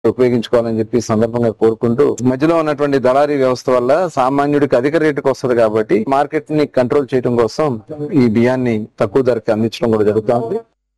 ఉపయోగించుకోవాలని చెప్పి ఈ సందర్భంగా కోరుకుంటూ మధ్యలో ఉన్నటువంటి దళారీ వ్యవస్థ వల్ల సామాన్యుడికి అధిక రేటుకు వస్తుంది కాబట్టి మార్కెట్ ని కంట్రోల్ చేయడం కోసం ఈ బియ్యాన్ని తక్కువ ధరకి అందించడం కూడా జరుగుతుంది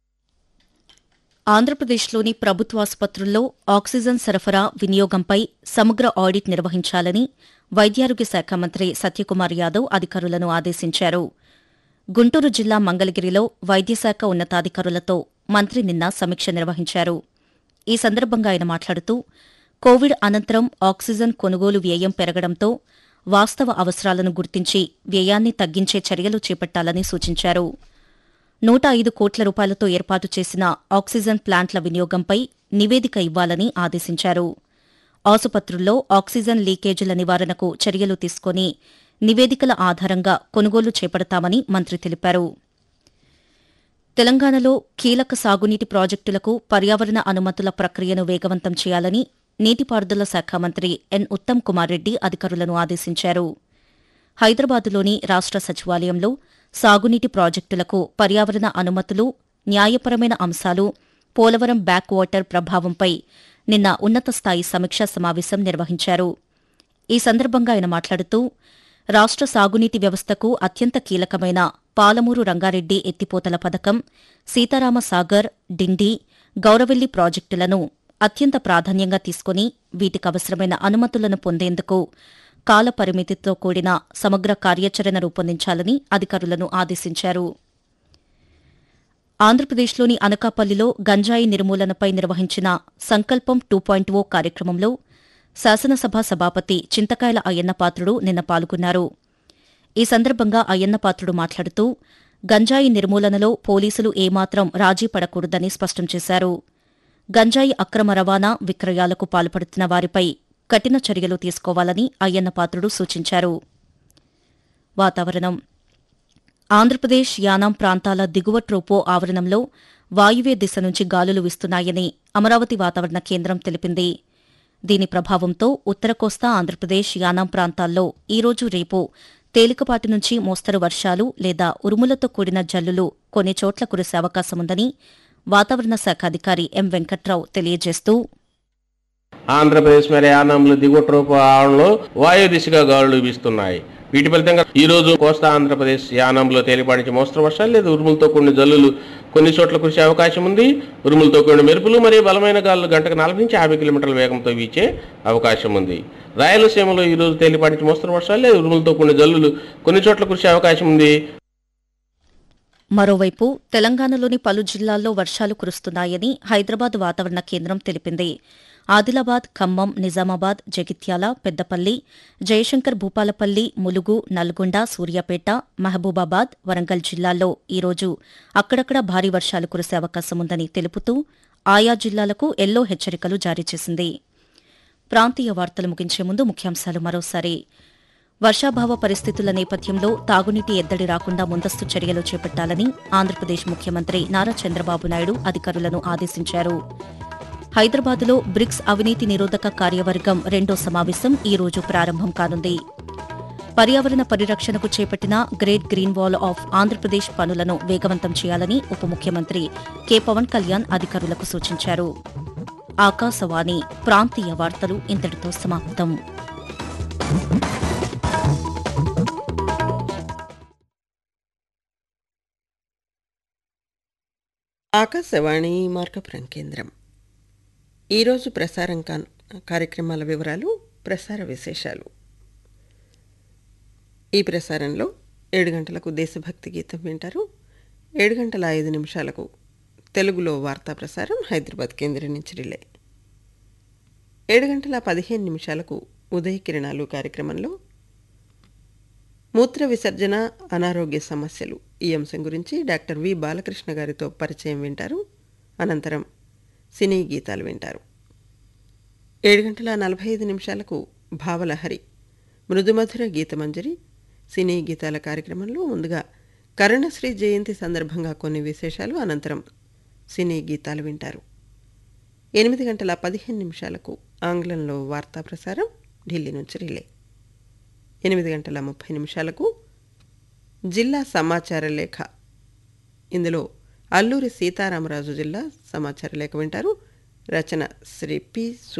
ఆంధ్రప్రదేశ్లోని ప్రభుత్వాసుపత్రుల్లో ఆక్సిజన్ సరఫరా వినియోగంపై సమగ్ర ఆడిట్ నిర్వహించాలని వైద్యారోగ్య శాఖ మంత్రి సత్యకుమార్ యాదవ్ అధికారులను ఆదేశించారు గుంటూరు జిల్లా మంగళగిరిలో వైద్యశాఖ ఉన్నతాధికారులతో మంత్రి నిన్న సమీక్ష నిర్వహించారు ఈ సందర్భంగా ఆయన మాట్లాడుతూ కోవిడ్ అనంతరం ఆక్సిజన్ కొనుగోలు వ్యయం పెరగడంతో వాస్తవ అవసరాలను గుర్తించి వ్యయాన్ని తగ్గించే చర్యలు చేపట్టాలని సూచించారు నూట ఐదు కోట్ల రూపాయలతో ఏర్పాటు చేసిన ఆక్సిజన్ ప్లాంట్ల వినియోగంపై నివేదిక ఇవ్వాలని ఆదేశించారు ఆసుపత్రుల్లో ఆక్సిజన్ లీకేజీల నివారణకు చర్యలు తీసుకుని నివేదికల ఆధారంగా కొనుగోలు చేపడతామని మంత్రి తెలిపారు తెలంగాణలో కీలక సాగునీటి ప్రాజెక్టులకు పర్యావరణ అనుమతుల ప్రక్రియను వేగవంతం చేయాలని నీటిపారుదల శాఖ మంత్రి ఎన్ ఉత్తమ్ కుమార్ రెడ్డి అధికారులను ఆదేశించారు హైదరాబాదులోని రాష్ట సచివాలయంలో సాగునీటి ప్రాజెక్టులకు పర్యావరణ అనుమతులు న్యాయపరమైన అంశాలు పోలవరం బ్యాక్ వాటర్ ప్రభావంపై నిన్న ఉన్నత స్థాయి సమీక్షా సమావేశం నిర్వహించారు ఈ సందర్భంగా ఆయన మాట్లాడుతూ రాష్ట సాగునీటి వ్యవస్థకు అత్యంత కీలకమైన పాలమూరు రంగారెడ్డి ఎత్తిపోతల పథకం సీతారామ సాగర్ డిండి గౌరవెల్లి ప్రాజెక్టులను అత్యంత ప్రాధాన్యంగా తీసుకుని వీటికవసరమైన అనుమతులను పొందేందుకు కాల పరిమితితో కూడిన సమగ్ర కార్యాచరణ రూపొందించాలని అధికారులను ఆదేశించారు ఆంధ్రప్రదేశ్లోని అనకాపల్లిలో గంజాయి నిర్మూలనపై నిర్వహించిన సంకల్పం టూ పాయింట్ ఓ కార్యక్రమంలో శాసనసభ సభాపతి చింతకాయల అయ్యన్నపాత్రుడు నిన్న పాల్గొన్నారు ఈ సందర్భంగా అయ్యన్నపాత్రుడు మాట్లాడుతూ గంజాయి నిర్మూలనలో పోలీసులు ఏమాత్రం రాజీ పడకూడదని స్పష్టం చేశారు గంజాయి అక్రమ రవాణా విక్రయాలకు పాల్పడుతున్న వారిపై కఠిన చర్యలు తీసుకోవాలని అయ్యన్నపాత్రుడు సూచించారు వాతావరణం ఆంధ్రప్రదేశ్ యానాం ప్రాంతాల దిగువ ట్రోపో ఆవరణంలో వాయువ్య దిశ నుంచి గాలులు వీస్తున్నాయని అమరావతి వాతావరణ కేంద్రం తెలిపింది దీని ప్రభావంతో ఉత్తర కోస్తా ఆంధ్రప్రదేశ్ యానాం ప్రాంతాల్లో ఈరోజు రేపు తేలికపాటి నుంచి మోస్తరు వర్షాలు లేదా ఉరుములతో కూడిన జల్లులు కొన్ని చోట్ల కురిసే అవకాశముందని వాతావరణ శాఖ అధికారి ఎం వెంకట్రావు తెలియజేస్తూ ఆంధ్రప్రదేశ్ మరి యానంలో దిగువ ట్రోపు ఆవరణలో వాయు దిశగా గాలులు వీస్తున్నాయి వీటి ఫలితంగా ఈ రోజు కోస్తా ఆంధ్రప్రదేశ్ యానంలో తేలిపాటి నుంచి మోస్తరు వర్షాలు లేదా ఉరుములతో కూడిన జల్లులు కొన్ని చోట్ల కురిసే అవకాశం ఉంది ఉరుములతో కూడిన మెరుపులు మరియు బలమైన గాలులు గంటకు నలభై నుంచి యాభై కిలోమీటర్ల వేగంతో వీచే అవకాశం ఉంది రాయలసీమలో ఈ రోజు తేలిపాటి నుంచి మోస్తరు వర్షాలు లేదా ఉరుములతో కూడిన జల్లులు కొన్ని చోట్ల కురిసే అవకాశం ఉంది మరోవైపు తెలంగాణలోని పలు జిల్లాల్లో వర్షాలు కురుస్తున్నాయని హైదరాబాద్ వాతావరణ కేంద్రం తెలిపింది ఆదిలాబాద్ ఖమ్మం నిజామాబాద్ జగిత్యాల పెద్దపల్లి జయశంకర్ భూపాలపల్లి ములుగు నల్గొండ సూర్యాపేట మహబూబాబాద్ వరంగల్ జిల్లాల్లో ఈరోజు అక్కడక్కడ భారీ వర్షాలు కురిసే అవకాశముందని తెలుపుతూ ఆయా జిల్లాలకు ఎల్లో హెచ్చరికలు జారీ చేసింది ప్రాంతీయ వార్తలు ముగించే ముందు ముఖ్యాంశాలు మరోసారి వర్షాభావ పరిస్థితుల నేపథ్యంలో తాగునీటి ఎద్దడి రాకుండా ముందస్తు చర్యలు చేపట్టాలని ఆంధ్రప్రదేశ్ ముఖ్యమంత్రి నారా చంద్రబాబు నాయుడు అధికారులను ఆదేశించారు హైదరాబాద్లో బ్రిక్స్ అవినీతి నిరోధక కార్యవర్గం రెండో సమావేశం ఈ రోజు ప్రారంభం కానుంది పర్యావరణ పరిరక్షణకు చేపట్టిన Great Green Wall of Andhra Pradesh పనులను వేగవంతం చేయాలని ఉప ముఖ్యమంత్రి కె పవన్ కళ్యాణ్ అధికారులకు సూచించారు ఆకాశవాణి ప్రాంతీయ వార్తలు ఇంతటితో సమాప్తం ఆకాశవాణి మార్కపురం కేంద్రం ఈరోజు ప్రసారం కాన్ కార్యక్రమాల వివరాలు ప్రసార విశేషాలు ఈ ప్రసారంలో ఏడు గంటలకు దేశభక్తి గీతం వింటారు ఏడు గంటల ఐదు నిమిషాలకు తెలుగులో వార్తా ప్రసారం హైదరాబాద్ కేంద్రం నుంచి రిలే ఏడు గంటల పదిహేను నిమిషాలకు ఉదయ కిరణాలు కార్యక్రమంలో మూత్ర విసర్జన అనారోగ్య సమస్యలు ఈ అంశం గురించి డాక్టర్ వి బాలకృష్ణ గారితో పరిచయం వింటారు అనంతరం సినీ గీతాలు వింటారు ఏడు గంటల నలభై ఐదు నిమిషాలకు భావలహరి మృదుమధుర గీతమంజరి సినీ గీతాల కార్యక్రమంలో ముందుగా కరుణశ్రీ జయంతి సందర్భంగా కొన్ని విశేషాలు అనంతరం సినీ గీతాలు వింటారు ఎనిమిది గంటల పదిహేను నిమిషాలకు ఆంగ్లంలో వార్తా ప్రసారం ఢిల్లీ నుంచి రిలే ఎనిమిది గంటల ముప్పై నిమిషాలకు జిల్లా సమాచార లేఖ ఇందులో అల్లూరి సీతారామరాజు జిల్లా సమాచార లేఖ వింటారు రచన శ్రీ పి